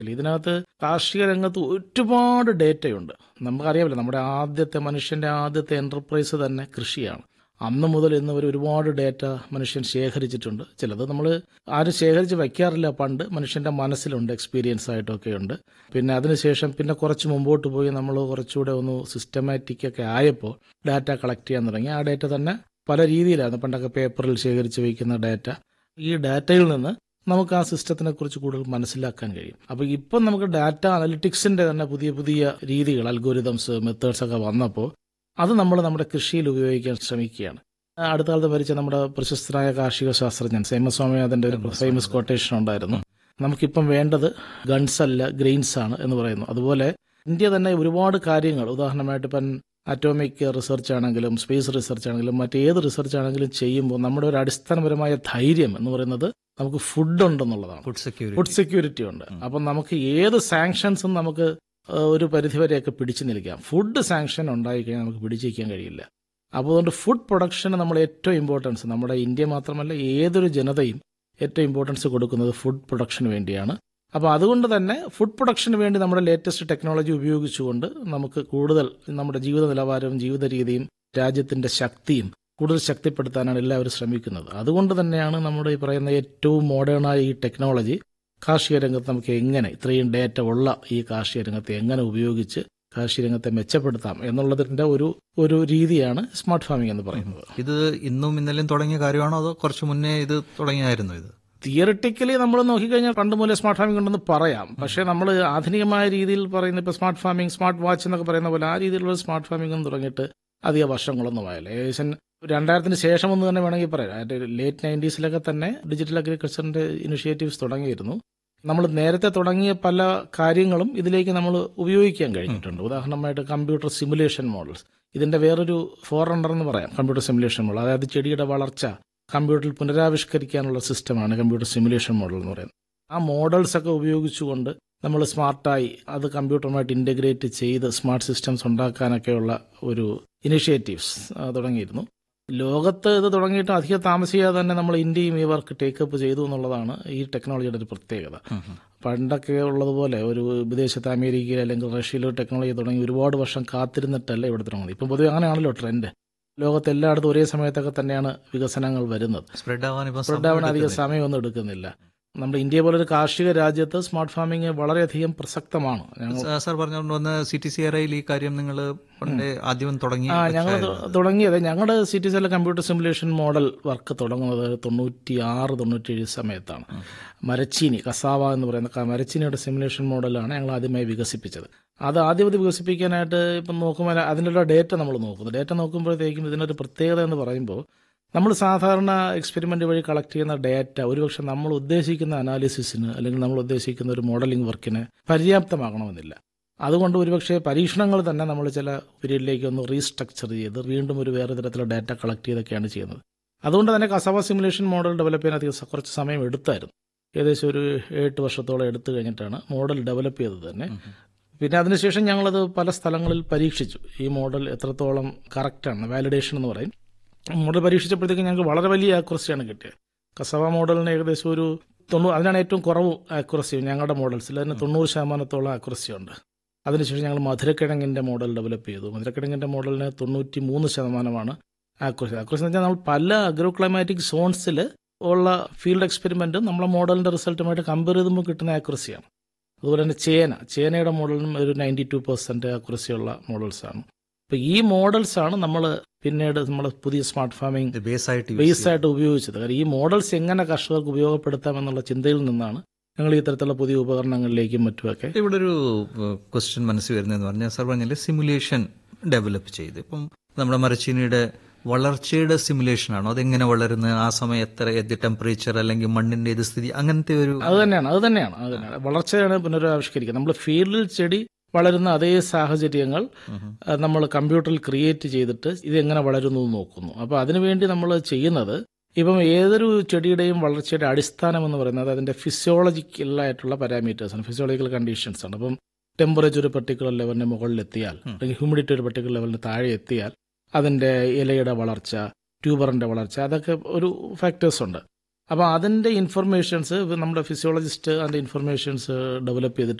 ഇതിനകത്ത് കാർഷിക രംഗത്ത് ഒരുപാട് ഡേറ്റയുണ്ട് നമുക്കറിയാമല്ലോ നമ്മുടെ ആദ്യത്തെ മനുഷ്യന്റെ ആദ്യത്തെ എന്റർപ്രൈസ് തന്നെ കൃഷിയാണ് അന്ന് മുതൽ ഇന്ന് വരെ ഒരുപാട് ഡേറ്റ മനുഷ്യൻ ശേഖരിച്ചിട്ടുണ്ട് ചിലത് നമ്മൾ ആരും ശേഖരിച്ച് വയ്ക്കാറില്ല പണ്ട് മനുഷ്യന്റെ മനസ്സിലുണ്ട് എക്സ്പീരിയൻസ് ആയിട്ടൊക്കെ ഉണ്ട് പിന്നെ അതിനുശേഷം പിന്നെ കുറച്ച് മുമ്പോട്ട് പോയി നമ്മൾ കുറച്ചുകൂടെ ഒന്ന് സിസ്റ്റമാറ്റിക് ഒക്കെ ആയപ്പോൾ ഡാറ്റ കളക്ട് ചെയ്യാൻ തുടങ്ങി ആ ഡാറ്റ തന്നെ പല രീതിയിലായിരുന്നു പണ്ടൊക്കെ പേപ്പറിൽ ശേഖരിച്ച് വയ്ക്കുന്ന ഡാറ്റ ഈ ഡാറ്റയിൽ നിന്ന് നമുക്ക് ആ സിസ്റ്റത്തിനെ കുറിച്ച് കൂടുതൽ മനസ്സിലാക്കാൻ കഴിയും അപ്പോൾ ഇപ്പം നമുക്ക് ഡാറ്റ അനലിറ്റിക്സിന്റെ തന്നെ പുതിയ പുതിയ രീതികൾ അൽഗോരിതംസ് മെത്തേഡ്സ് ഒക്കെ വന്നപ്പോൾ അത് നമ്മൾ നമ്മുടെ കൃഷിയിൽ ഉപയോഗിക്കാൻ ശ്രമിക്കുകയാണ് ആ, അടുത്ത കാലത്ത് മരിച്ച നമ്മുടെ പ്രശസ്തനായ കാർഷിക ശാസ്ത്രജ്ഞൻ സേമസ്വാമിനാഥന്റെ ഒരു ഫേമസ് കൊട്ടേഷൻ ഉണ്ടായിരുന്നു നമുക്കിപ്പം വേണ്ടത് ഗൺസ് അല്ല ഗ്രെയിൻസ് ആണ് എന്ന് പറയുന്നു അതുപോലെ ഇന്ത്യ തന്നെ ഒരുപാട് കാര്യങ്ങൾ ഉദാഹരണമായിട്ട് ഇപ്പം അറ്റോമിക് റിസർച്ച് ആണെങ്കിലും സ്പേസ് റിസർച്ച് ആണെങ്കിലും മറ്റേത് റിസർച്ച് ആണെങ്കിലും ചെയ്യുമ്പോൾ നമ്മുടെ ഒരു അടിസ്ഥാനപരമായ ധൈര്യം എന്ന് പറയുന്നത് നമുക്ക് ഫുഡ് ഉണ്ടെന്നുള്ളതാണ് ഫുഡ് സെക്യൂരിറ്റി ഫുഡ് സെക്യൂരിറ്റി ഉണ്ട് അപ്പം നമുക്ക് ഏത് സാങ്ഷൻസും നമുക്ക് ആ, ഒരു പരിധിവരെയൊക്കെ പിടിച്ചു നിൽക്കാം ഫുഡ് സാങ്ഷൻ ഉണ്ടായി കഴിഞ്ഞാൽ നമുക്ക് പിടിച്ചു നിൽക്കാൻ കഴിയില്ല അപ്പോൾ അതുകൊണ്ട് ഫുഡ് പ്രൊഡക്ഷന് നമ്മൾ ഏറ്റവും ഇമ്പോർട്ടൻസ് നമ്മുടെ ഇന്ത്യ മാത്രമല്ല ഏതൊരു ജനതയും ഏറ്റവും ഇമ്പോർട്ടൻസ് കൊടുക്കുന്നത് ഫുഡ് പ്രൊഡക്ഷന് വേണ്ടിയാണ് അപ്പോൾ അതുകൊണ്ട് തന്നെ ഫുഡ് പ്രൊഡക്ഷന് വേണ്ടി നമ്മുടെ ലേറ്റസ്റ്റ് ടെക്നോളജി ഉപയോഗിച്ചുകൊണ്ട് നമുക്ക് കൂടുതൽ നമ്മുടെ ജീവിത നിലവാരവും ജീവിത രീതിയും രാജ്യത്തിന്റെ ശക്തിയും കൂടുതൽ ശക്തിപ്പെടുത്താനാണ് എല്ലാവരും ശ്രമിക്കുന്നത് അതുകൊണ്ട് തന്നെയാണ് നമ്മുടെ ഈ പറയുന്ന ഏറ്റവും മോഡേണായ ഈ ടെക്നോളജി കാർഷിക രംഗത്ത് നമുക്ക് എങ്ങനെ ഇത്രയും ഡേറ്റ ഉള്ള ഈ കാർഷിക രംഗത്തെ എങ്ങനെ ഉപയോഗിച്ച് കാർഷിക രംഗത്തെ മെച്ചപ്പെടുത്താം എന്നുള്ളതിന്റെ ഒരു ഒരു രീതിയാണ് സ്മാർട്ട് ഫാമിംഗ് എന്ന് പറയുന്നത് ഇത് ഇന്നും ഇന്നലെയും തുടങ്ങിയ കാര്യമാണോ അതോ കുറച്ച് മുന്നേ ഇത് തുടങ്ങിയായിരുന്നു ഇത് തിയറിറ്റിക്കലി നമ്മൾ നോക്കിക്കഴിഞ്ഞാൽ പണ്ട് മൂലം സ്മാർട്ട് ഫാമിംഗ് ഉണ്ടെന്ന് പറയാം പക്ഷേ നമ്മൾ ആധുനികമായ രീതിയിൽ പറയുന്ന ഇപ്പോൾ സ്മാർട്ട് ഫാമിംഗ് സ്മാർട്ട് വാച്ച് എന്നൊക്കെ പറയുന്ന പോലെ ആ രീതിയിലുള്ള സ്മാർട്ട് ഫാമിംഗ് ഒന്നും തുടങ്ങിയിട്ട് അധിക വർഷങ്ങളൊന്നും ആയില്ല ഏകദേശം രണ്ടായിരത്തിന് ശേഷം എന്ന് തന്നെ വേണമെങ്കിൽ പറയാം അതിന്റെ ലേറ്റ് നയൻറ്റീസിലൊക്കെ തന്നെ ഡിജിറ്റൽ അഗ്രികൾച്ചറിന്റെ ഇനിഷ്യേറ്റീവ്സ് തുടങ്ങിയിരുന്നു നമ്മൾ നേരത്തെ തുടങ്ങിയ പല കാര്യങ്ങളും ഇതിലേക്ക് നമ്മൾ ഉപയോഗിക്കാൻ കഴിഞ്ഞിട്ടുണ്ട് ഉദാഹരണമായിട്ട് കമ്പ്യൂട്ടർ സിമുലേഷൻ മോഡൽസ് ഇതിന്റെ വേറൊരു ഫോർ എന്ന് പറയാം കമ്പ്യൂട്ടർ സിമുലേഷൻ മോഡൽ അതായത് ചെടിയുടെ വളർച്ച കമ്പ്യൂട്ടറിൽ പുനരാവിഷ്കരിക്കാനുള്ള സിസ്റ്റമാണ് കമ്പ്യൂട്ടർ സിമുലേഷൻ മോഡൽ എന്ന് പറയുന്നത് ആ മോഡൽസ് ഒക്കെ ഉപയോഗിച്ചുകൊണ്ട് നമ്മൾ സ്മാർട്ടായി അത് കമ്പ്യൂട്ടറുമായിട്ട് ഇൻ്റഗ്രേറ്റ് ചെയ്ത് സ്മാർട്ട് സിസ്റ്റംസ് ഉണ്ടാക്കാനൊക്കെയുള്ള ഒരു ഇനിഷ്യേറ്റീവ്സ് തുടങ്ങിയിരുന്നു ലോകത്ത് ഇത് തുടങ്ങിയിട്ട് അധികം താമസിയാതെ തന്നെ നമ്മൾ ഇന്ത്യയും ഈ വർക്ക് ടേക്കപ്പ് ചെയ്തു എന്നുള്ളതാണ് ഈ ടെക്നോളജിയുടെ ഒരു പ്രത്യേകത പണ്ടൊക്കെ ഉള്ളതുപോലെ ഒരു വിദേശത്ത് അമേരിക്കയിൽ അല്ലെങ്കിൽ റഷ്യയിലോ ടെക്നോളജി തുടങ്ങി ഒരുപാട് വർഷം കാത്തിരുന്നിട്ടല്ല ഇവിടെ തുടങ്ങുന്നത് ഇപ്പം പൊതുവെ അങ്ങനെയാണല്ലോ ട്രെൻഡ് ലോകത്ത് എല്ലായിടത്തും ഒരേ സമയത്തൊക്കെ തന്നെയാണ് വികസനങ്ങൾ വരുന്നത് സ്പ്രെഡ് ആവാൻ ഇപ്പം സ്പ്രെഡ് ആവാൻ അധികം സമയമൊന്നും എടുക്കുന്നില്ല നമ്മുടെ ഇന്ത്യ പോലൊരു കാർഷിക രാജ്യത്ത് സ്മാർട്ട് ഫാമിംഗ് വളരെയധികം പ്രസക്തമാണ് ഞങ്ങൾ സാർ പറഞ്ഞുകൊണ്ട് വന്ന സി ടി സി ആർഐയിൽ ഈ കാര്യം നിങ്ങൾ പണ്ട് ആദ്യം തുടങ്ങി ആ ഞങ്ങൾ തുടങ്ങിയത് ഞങ്ങളുടെ സി ടി സിയിലെ കമ്പ്യൂട്ടർ സിമുലേഷൻ മോഡൽ വർക്ക് തുടങ്ങുന്നത് തൊണ്ണൂറ്റി ആറ് തൊണ്ണൂറ്റേഴ് സമയത്താണ് മരച്ചീനി കസാവ എന്ന് പറയുന്ന ക- മരച്ചീനിയുടെ സിമുലേഷൻ മോഡലാണ് ഞങ്ങൾ ആദ്യമായി വികസിപ്പിച്ചത് അത് ആദ്യം ഇത് വികസിപ്പിക്കാനായിട്ട് ഇപ്പം നോക്കുമ്പോൾ അതിനുള്ള ഡേറ്റ നമ്മൾ നോക്കുന്നു ഡേറ്റ നോക്കുമ്പോഴത്തേക്കും ഇതിനൊരു പ്രത്യേകത എന്ന് പറയുമ്പോൾ നമ്മൾ സാധാരണ എക്സ്പെരിമെന്റ് വഴി കളക്ട് ചെയ്യുന്ന ഡേറ്റ ഒരുപക്ഷെ നമ്മൾ ഉദ്ദേശിക്കുന്ന അനാലിസിസിന് അല്ലെങ്കിൽ നമ്മൾ ഉദ്ദേശിക്കുന്ന ഒരു മോഡലിംഗ് വർക്കിന് പര്യാപ്തമാകണമെന്നില്ല അതുകൊണ്ട് ഒരുപക്ഷെ പരീക്ഷണങ്ങൾ തന്നെ നമ്മൾ ചില പീരീഡിലേക്ക് ഒന്ന് റീസ്ട്രക്ചർ ചെയ്ത് വീണ്ടും ഒരു വേറെ തരത്തിലുള്ള ഡാറ്റ കളക്ട് ചെയ്തൊക്കെയാണ് ചെയ്യുന്നത് അതുകൊണ്ട് തന്നെ കസവ സിമുലേഷൻ മോഡൽ ഡെവലപ്പ് ചെയ്യാൻ അധികം സ- കുറച്ച് സമയം എടുത്തായിരുന്നു ഏകദേശം ഒരു എട്ട് വർഷത്തോളം എടുത്തു കഴിഞ്ഞിട്ടാണ് മോഡൽ ഡെവലപ്പ് ചെയ്തത് തന്നെ പിന്നെ അതിനുശേഷം ഞങ്ങളത് പല സ്ഥലങ്ങളിൽ പരീക്ഷിച്ചു ഈ മോഡൽ എത്രത്തോളം കറക്റ്റാണ് വാലിഡേഷൻ എന്ന് പറയും മോഡൽ പരീക്ഷിച്ചപ്പോഴത്തേക്കും ഞങ്ങൾക്ക് വളരെ വലിയ ആക്യുറസിയാണ് കിട്ടിയത് കസവ മോഡലിന് ഏകദേശം ഒരു തൊണ്ണൂറ് അതിനാണ് ഏറ്റവും കുറവ് ആക്യുറസി ഞങ്ങളുടെ മോഡൽസിൽ അതിന് തൊണ്ണൂറ് ശതമാനത്തോളം ആക്യുറസി ഉണ്ട് അതിനുശേഷം ഞങ്ങൾ മധുരക്കിഴങ്ങിന്റെ മോഡൽ ഡെവലപ്പ് ചെയ്തു മധുരക്കിഴങ്ങിന്റെ മോഡലിന് തൊണ്ണൂറ്റി മൂന്ന് ശതമാനമാണ് ആക്യുറസി ആക്യുറസി എന്ന് വെച്ചാൽ നമ്മൾ പല അഗ്രോ ക്ലൈമാറ്റിക് സോൺസിൽ ഉള്ള ഫീൽഡ് എക്സ്പെരിമെന്റും നമ്മളെ മോഡലിന്റെ റിസൾട്ടുമായിട്ട് കമ്പയർ ചെയ്യുമ്പോൾ കിട്ടുന്ന ആക്യുറസിയാണ് അതുപോലെ തന്നെ ചേന ചേനയുടെ മോഡലിനും ഒരു നയൻറ്റി ടു പെർസെന്റ് ആക്യുറസി ഉള്ള മോഡൽസാണ് അപ്പൊ ഈ മോഡൽസ് ആണ് നമ്മൾ പിന്നീട് നമ്മൾ പുതിയ സ്മാർട്ട് ഫാമിംഗ് ബേസ് ആയിട്ട് ബേസ് ആയിട്ട് ഉപയോഗിച്ചത് കാരണം ഈ മോഡൽസ് എങ്ങനെ കർഷകർക്ക് ഉപയോഗപ്പെടുത്താം എന്നുള്ള ചിന്തയിൽ നിന്നാണ് ഞങ്ങൾ ഈ തരത്തിലുള്ള പുതിയ ഉപകരണങ്ങളിലേക്കും മറ്റുമൊക്കെ ഇവിടെ ഒരു ക്വസ്റ്റ്യൻ മനസ്സിൽ വരുന്നതെന്ന് പറഞ്ഞാൽ സാർ പറഞ്ഞാൽ സിമുലേഷൻ ഡെവലപ്പ് ചെയ്ത് ഇപ്പം നമ്മുടെ മരച്ചീനിയുടെ വളർച്ചയുടെ സിമുലേഷൻ ആണോ അതെങ്ങനെ വളരുന്നത് ആ സമയം എത്ര ഏത് ടെമ്പറേച്ചർ അല്ലെങ്കിൽ മണ്ണിന്റെ ഏത് സ്ഥിതി അങ്ങനത്തെ ഒരു അത് തന്നെയാണ് അത് തന്നെയാണ് അത് തന്നെയാണ് വളർച്ചയാണ് പുനരാവിഷ്കരിക്കുക നമ്മൾ ഫീൽഡിൽ ചെടി വളരുന്ന അതേ സാഹചര്യങ്ങൾ നമ്മൾ കമ്പ്യൂട്ടറിൽ ക്രിയേറ്റ് ചെയ്തിട്ട് ഇത് എങ്ങനെ വളരുന്നു എന്ന് നോക്കുന്നു അപ്പോൾ അതിനുവേണ്ടി നമ്മൾ ചെയ്യുന്നത് ഇപ്പം ഏതൊരു ചെടിയുടെയും വളർച്ചയുടെ അടിസ്ഥാനം എന്ന് പറയുന്നത് അതിന്റെ ഫിസിയോളജിക്കലായിട്ടുള്ള പാരാമീറ്റേഴ്സാണ് ഫിസിയോളജിക്കൽ കണ്ടീഷൻസ് ആണ് അപ്പം ടെമ്പറേച്ചർ ഒരു പെർട്ടിക്കുലർ ലെവലിന് മുകളിൽ എത്തിയാൽ അല്ലെങ്കിൽ ഹ്യൂമിഡിറ്റി ഒരു പെർട്ടിക്കുലർ ലെവലിന് താഴെ എത്തിയാൽ അതിന്റെ ഇലയുടെ വളർച്ച ട്യൂബറിന്റെ വളർച്ച അതൊക്കെ ഒരു ഫാക്ടേഴ്സ് ഉണ്ട് അപ്പോൾ അതിൻ്റെ ഇൻഫർമേഷൻസ് നമ്മുടെ ഫിസിയോളജിസ്റ്റ് അതിൻ്റെ ഇൻഫർമേഷൻസ് ഡെവലപ്പ് ചെയ്തിട്ട്